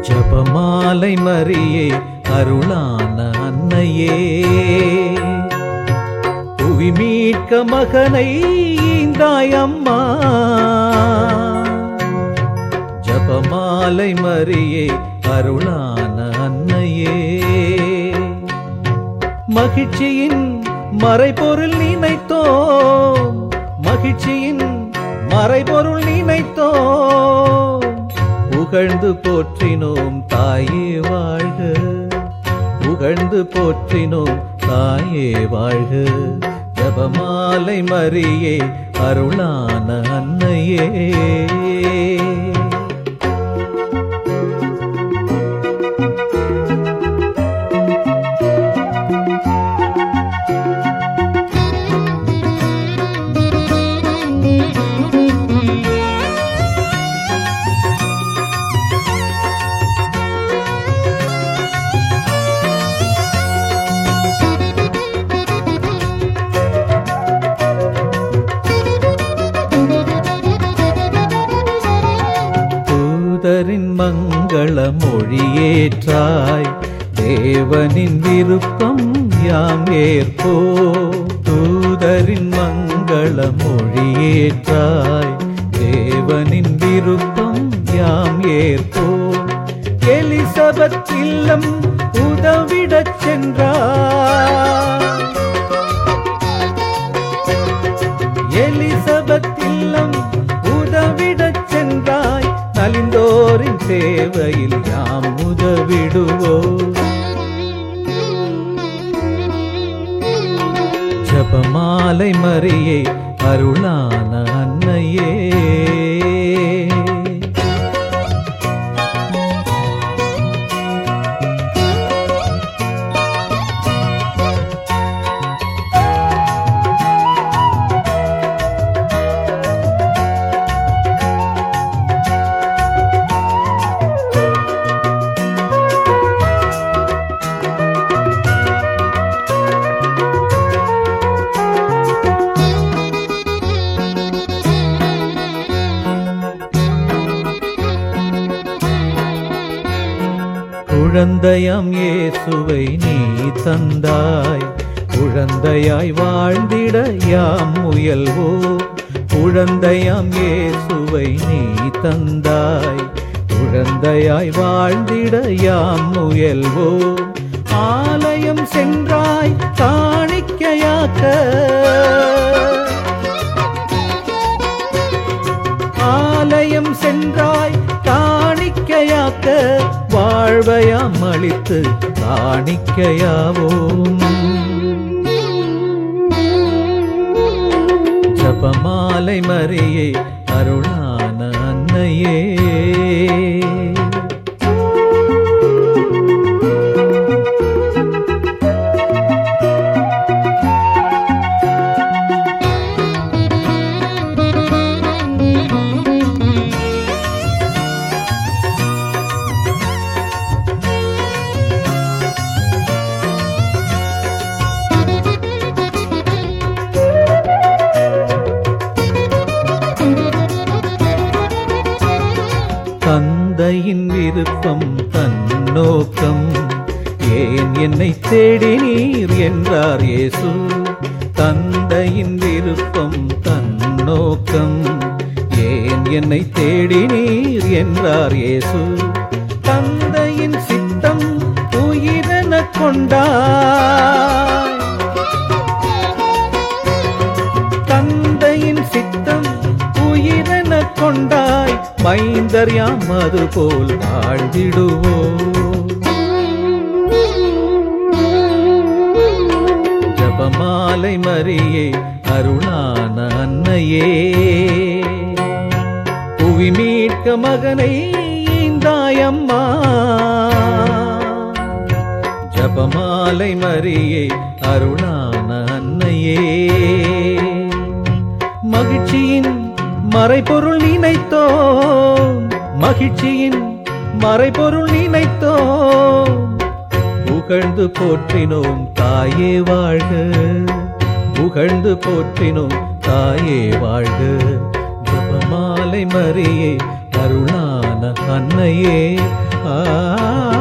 ஜபமாலை மரியே அருளான அன்னையே புவி மீட்க மகனை ஈந்தாய் அம்மா ஜபமாலை மரியே அருளான அன்னையே மகிழ்ச்சியின் மறைபொருள் நினைத்தோம் மகிழ்ச்சியின் மறைபொருள் நினைத்தோம் புகழ்ந்து போற்றினோம் தாயே வாழ்க புகழ்ந்து போற்றினோம் தாயே வாழ்க ஜபமாலை மரியே அருளான அன்னையே தூதரின் மங்கள மொழியேற்றாய் தேவனின் விருப்பம் யாம் ஏற்போ தூதரின் மங்கள மொழியேற்றாய் தேவனின் விருப்பம் யாம் ஏற்போ எலிசபெத் இல்லம் உதவிடச் சென்றார் எலிசபெத் இல்லம் உதவிடச் சென்றாய் நலிந்தோரின் தேவையில் யாம் உதவிடுவோம் ஜபமாலை மரியே அருளான அன்னையே குழந்தையாம் இயேசுவை நீ தந்தாய் குழந்தையாய் வாழ்ந்திட யாம் முயல்வோ குழந்தையாம் இயேசுவை நீ தந்தாய் குழந்தையாய் வாழ்ந்திட யாம் முயல்வோ ஆலயம் சென்றாய் காணிக்கையாக்க ஆலயம் சென்றாய் காணிக்கையாக்க வாழ்வையாம் அளித்து காணிக்கையாவோம் ஜபமாலை மரியே அருளான அன்னையே தந்தையின் விருப்பம் தன்னோக்கம் ஏன் என்னை தேடினீர் என்றார் இயேசு தந்தையின் விருப்பம் தன்னோக்கம் ஏன் என்னை தேடினீர் என்றார் இயேசு தந்தையின் சித்தம் உயிரென கொண்டாய் தந்தையின் சித்தம் உயிரென கொண்டாய் மைந்தர் யாம் அது போல் வாழ்ந்திடுவோ ஜபமாலை மரியே அருளான அன்னையே புவி மீட்க மகனை ஈந்தாயம்மா ஜபமாலை மரியே அருளான அன்னையே மகிழ்ச்சியின் மறைபொருள் நினைத்தோம் மகிழ்ச்சியின் மறைபொருள் நினைத்தோம் புகழ்ந்து போற்றினோம் தாயே வாழ்க புகழ்ந்து போற்றினோம் தாயே வாழ்க ஜபமாலை மரியே அருளான அன்னையே ஆ